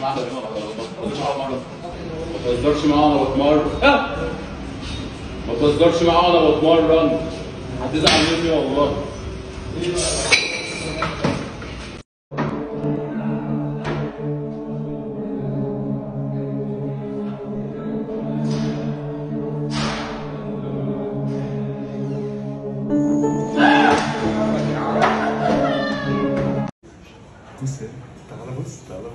معانا ما تهزرش معانا بتمرن ما تهزرش معانا بتمرن هتزعل مني والله بص تعالى بص تعالى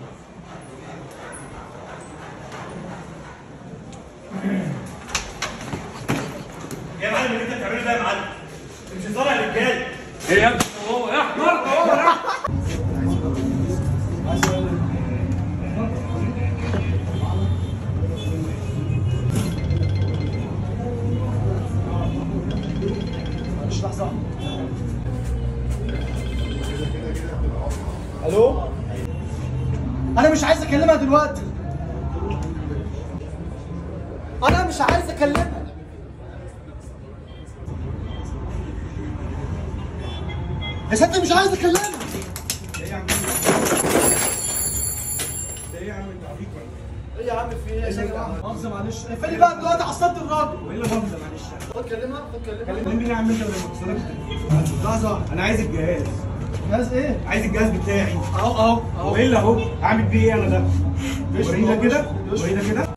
يا معلم اللي انت بتعمله ده يا معلم مش هزار يا رجاله ايه يا ابني هو يا احمر هو يا مش لحظة الو انا مش عايز اكلمها دلوقتي انا مش عايز اكلمها يا ستي مش عايز اكلمها ايه يا عم ده ايه يا عم انت عبيط ولا ايه يا عم في ايه يا ستي مؤاخذة معلش اقفلي بقى دلوقتي عصبت الراجل ايه اللي مؤاخذه معلش خد كلمها خد كلمها كلمني يا عم انت ولا مكسرك لحظة انا عايز الجهاز جهاز ايه؟ عايز الجهاز بتاعي اهو اهو اهو وايه اللي اهو اعمل بيه ايه انا ده مش ورينا مش- كده مش- ورينا كده